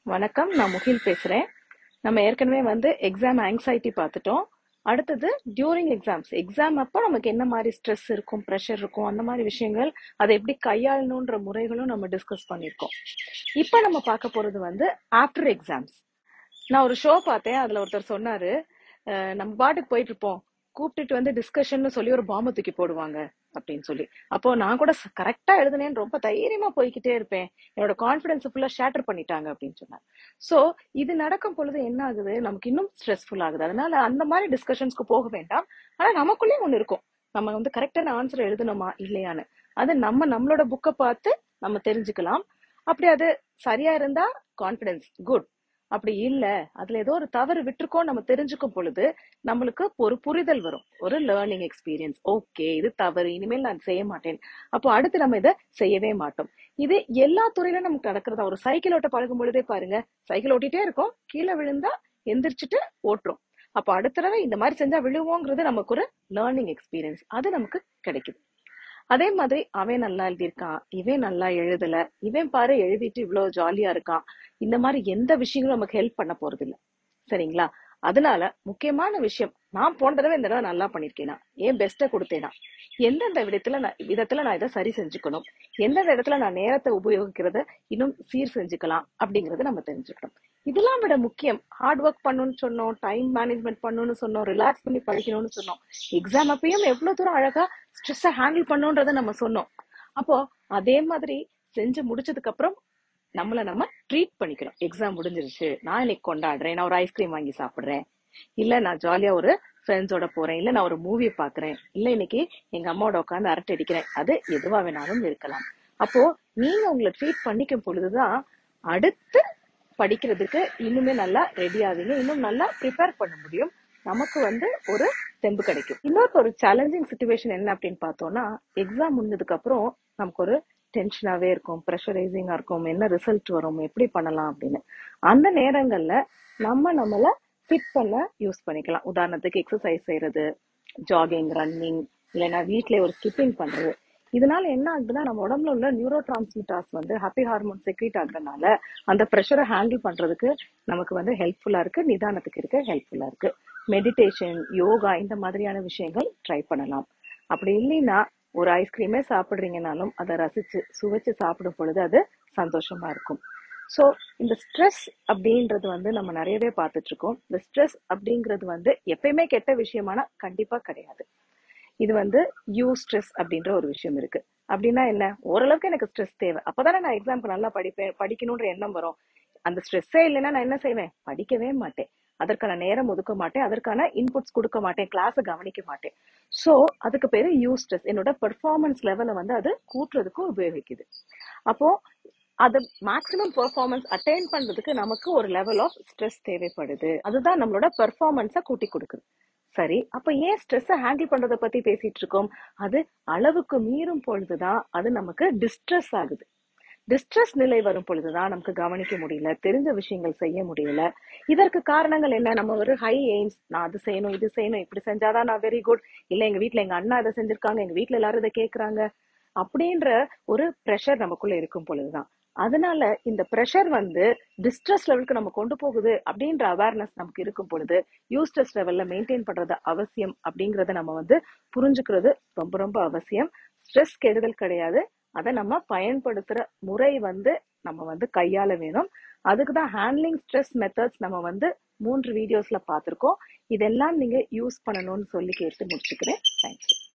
வணக்கம் நான் முகில் பேசுறேன் நம்ம ஏற்கனவே வந்து எக்ஸாம் ஆங்ஸைட்டி பார்த்துட்டோம் அடுத்தது டியூரிங் எக்ஸாம்ஸ் எக்ஸாம் அப்போ நமக்கு என்ன மாதிரி ஸ்ட்ரெஸ் இருக்கும் ப்ரெஷர் இருக்கும் அந்த மாதிரி விஷயங்கள் அதை எப்படி கையாளணுன்ற முறைகளும் நம்ம டிஸ்கஸ் பண்ணியிருக்கோம் இப்போ நம்ம பார்க்க போறது வந்து ஆஃப்டர் எக்ஸாம்ஸ் நான் ஒரு ஷோ பார்த்தேன் அதுல ஒருத்தர் சொன்னாரு அஹ் நம்ம பாட்டுக்கு போயிட்டு இருப்போம் கூப்பிட்டுட்டு வந்து டிஸ்கஷன் சொல்லி ஒரு பாம்பு தூக்கி போடுவாங்க அப்படின்னு சொல்லி அப்போ நான் கூட கரெக்டா எழுதுனேன்னு ரொம்ப தைரியமா போய்கிட்டே இருப்பேன் என்னோட கான்பிடன்ஸ் ஃபுல்லா ஷேட்டர் பண்ணிட்டாங்க அப்படின்னு சொன்னார் சோ இது நடக்கும் பொழுது என்ன ஆகுது நமக்கு இன்னும் ஸ்ட்ரெஸ்ஃபுல் ஆகுது அதனால அந்த மாதிரி டிஸ்கஷன்ஸ்க்கு போக வேண்டாம் ஆனா நமக்குள்ளேயும் ஒண்ணு இருக்கும் நம்ம வந்து கரெக்டான ஆன்சர் எழுதணுமா இல்லையான்னு அது நம்ம நம்மளோட புக்கை பார்த்து நம்ம தெரிஞ்சுக்கலாம் அப்படி அது சரியா இருந்தா கான்பிடன்ஸ் குட் அப்படி இல்ல அதுல ஏதோ ஒரு தவறு விட்டுருக்கோம் நம்ம தெரிஞ்சுக்கும் பொழுது நம்மளுக்கு ஒரு புரிதல் வரும் ஒரு லேர்னிங் எக்ஸ்பீரியன்ஸ் ஓகே இது தவறு இனிமேல் நான் செய்ய மாட்டேன் அப்போ அடுத்து நம்ம இதை செய்யவே மாட்டோம் இது எல்லா துறையிலும் நமக்கு நடக்கிறதா ஒரு சைக்கிள் ஓட்ட பழகும் பொழுதே பாருங்க சைக்கிள் ஓட்டிட்டே இருக்கோம் கீழே விழுந்தா எந்திரிச்சிட்டு ஓட்டுறோம் அப்போ அடுத்த தடவை இந்த மாதிரி செஞ்சா விழுவோங்கிறது நமக்கு ஒரு லேர்னிங் எக்ஸ்பீரியன்ஸ் அது நமக்கு கிடைக்குது அதே மாதிரி அவன் நல்லா எழுதியிருக்கான் இவன் நல்லா எழுதல இவன் பாரு எழுதிட்டு இவ்வளவு ஜாலியா இருக்கான் இந்த மாதிரி எந்த விஷயங்களும் நமக்கு ஹெல்ப் பண்ண போறது இல்ல சரிங்களா அதனால முக்கியமான விஷயம் நான் போன தடவை இந்த தடவை நல்லா பண்ணிருக்கேனா ஏன் பெஸ்ட்டை கொடுத்தேனா எந்தெந்த விதத்துல நான் விதத்துல நான் இதை சரி செஞ்சுக்கணும் எந்தெந்த இடத்துல நான் நேரத்தை உபயோகிக்கிறத இன்னும் சீர் செஞ்சுக்கலாம் அப்படிங்கறத நம்ம தெரிஞ்சுக்கணும் இதெல்லாம் விட முக்கியம் ஹார்ட் ஒர்க் பண்ணணும்னு சொன்னோம் டைம் மேனேஜ்மெண்ட் பண்ணணும்னு சொன்னோம் ரிலாக்ஸ் பண்ணி படிக்கணும்னு சொன்னோம் எக்ஸாம் அப்பயும் எவ்வளவு தூரம் அழகா ஸ்ட்ரெஸ்ஸை ஹேண்டில் பண்ணுன்றத நம்ம சொன்னோம் அப்போ அதே மாதிரி செஞ்சு முடிச்சதுக்கு அப்புறம் நம்மள நம்ம ட்ரீட் பண்ணிக்கிறோம் எக்ஸாம் முடிஞ்சிருச்சு நான் இன்னைக்கு கொண்டாடுறேன் நான் ஒரு ஐஸ்கிரீம் வாங்கி சாப்பிடுறேன் இல்ல நான் ஜாலியா ஒரு ஃப்ரெண்ட்ஸோட போறேன் இல்ல நான் ஒரு மூவி பாக்குறேன் இல்ல இன்னைக்கு எங்க அம்மாவோட உட்காந்து அரட்டை அடிக்கிறேன் அது எதுவா வேணாலும் இருக்கலாம் அப்போ நீங்க உங்களை ட்ரீட் பண்ணிக்கும் பொழுதுதான் அடுத்து படிக்கிறதுக்கு இன்னுமே நல்லா ரெடி ஆவீங்க இன்னும் நல்லா ப்ரிப்பேர் பண்ண முடியும் நமக்கு வந்து ஒரு தெம்பு கிடைக்கும் இன்னொரு ஒரு சேலஞ்சிங் சுச்சுவேஷன் என்ன அப்படின்னு பார்த்தோம்னா எக்ஸாம் முடிஞ்சதுக்கு அப்புறம் நமக்கு ஒரு டென்ஷனாவே இருக்கும் ப்ரெஷரைசிங்கா இருக்கும் என்ன ரிசல்ட் வரும் எப்படி பண்ணலாம் அப்படின்னு அந்த நேரங்கள்ல நம்ம நம்மள ஃபிட் பண்ண யூஸ் பண்ணிக்கலாம் உதாரணத்துக்கு எக்ஸசைஸ் செய்யறது ஜாகிங் ரன்னிங் இல்லைன்னா வீட்லயே ஒரு ஸ்கிப்பிங் பண்றது இதனால என்ன ஆகுதுன்னா நம்ம உடம்புல உள்ள நியூரோ டிரான்ஸ்மிட்டர்ஸ் வந்து ஹாப்பி ஹார்மோன் செக்ரீட் ஆகுறதுனால அந்த ப்ரெஷரை ஹேண்டில் பண்றதுக்கு நமக்கு வந்து ஹெல்ப்ஃபுல்லா இருக்கு நிதானத்துக்கு இருக்க ஹெல்ப்ஃபுல்லா இருக்கு மெடிடேஷன் யோகா இந்த மாதிரியான விஷயங்கள் ட்ரை பண்ணலாம் அப்படி இல்லைன்னா ஒரு ஐஸ்கிரீமே சாப்பிடுறீங்கனாலும் அதை ரசிச்சு சுவைச்சு சாப்பிடும் பொழுது அது சந்தோஷமா இருக்கும் ஸோ இந்த ஸ்ட்ரெஸ் அப்படின்றது வந்து நம்ம நிறையவே பார்த்துட்டு இருக்கோம் இந்த ஸ்ட்ரெஸ் அப்படிங்கிறது வந்து எப்பயுமே கெட்ட விஷயமானா கண்டிப்பா கிடையாது இது வந்து யூ ஸ்ட்ரெஸ் அப்படின்ற ஒரு விஷயம் இருக்கு அப்படின்னா என்ன ஓரளவுக்கு எனக்கு ஸ்ட்ரெஸ் தேவை அப்பதானே நான் எக்ஸாம்க்கு நல்லா படிப்பேன் படிக்கணுன்ற எண்ணம் வரும் அந்த ஸ்ட்ரெஸ்ஸே இல்லைன்னா நான் என்ன செய்வேன் படிக்கவே மாட்டேன் அதற்கான நேரம் ஒதுக்க மாட்டேன் அதற்கான இன்புட்ஸ் கொடுக்க மாட்டேன் கிளாஸை கவனிக்க மாட்டேன் ஸோ அதுக்கு பேரு யூ ஸ்ட்ரெஸ் என்னோட பெர்ஃபார்மன்ஸ் லெவலை வந்து அது கூட்டுறதுக்கு உபயோகிக்குது அப்போ அது மேக்ஸிமம் பெர்ஃபார்மன்ஸ் அட்டைன் பண்றதுக்கு நமக்கு ஒரு லெவல் ஆஃப் ஸ்ட்ரெஸ் தேவைப்படுது அதுதான் நம்மளோட பெர்ஃபார்மன்ஸை கூட்டி கொடுக்குது சரி அப்ப ஏன் ஸ்ட்ரெஸ்ஸை ஹேண்டில் பண்றத பத்தி பேசிட்டு இருக்கோம் அது அளவுக்கு மீறும் பொழுதுதான் அது நமக்கு டிஸ்ட்ரெஸ் ஆகுது டிஸ்ட்ரெஸ் நிலை வரும் பொழுதுதான் நமக்கு கவனிக்க முடியல தெரிஞ்ச விஷயங்கள் செய்ய முடியல இதற்கு காரணங்கள் என்ன நம்ம ஒரு ஹை எய்ம்ஸ் நான் அது செய்யணும் இது செய்யணும் இப்படி செஞ்சாதான் நான் வெரி குட் இல்ல எங்க வீட்ல எங்க அண்ணா இதை செஞ்சிருக்காங்க எங்க வீட்ல எல்லாரும் இதை கேக்குறாங்க அப்படின்ற ஒரு ப்ரெஷர் நமக்குள்ள இருக்கும் பொழுதுதான் அதனால இந்த ப்ரெஷர் வந்து டிஸ்ட்ரெஸ் லெவலுக்கு நம்ம கொண்டு போகுது அப்படின்ற அவேர்னஸ் நமக்கு இருக்கும் பொழுது யூஸ்ட்ரெஸ் லெவல்ல மெயின்டைன் பண்றது அவசியம் அப்படிங்கறத நம்ம வந்து புரிஞ்சுக்கிறது ரொம்ப ரொம்ப அவசியம் ஸ்ட்ரெஸ் கெடுதல் கிடையாது அதை நம்ம பயன்படுத்துற முறை வந்து நம்ம வந்து கையாள வேணும் அதுக்கு தான் ஹேண்ட்லிங் ஸ்ட்ரெஸ் மெத்தட்ஸ் நம்ம வந்து மூன்று வீடியோஸ்ல பார்த்துருக்கோம் இதெல்லாம் நீங்க யூஸ் பண்ணணும்னு சொல்லி கேட்டு முடிச்சுக்கிறேன் தேங்க்யூ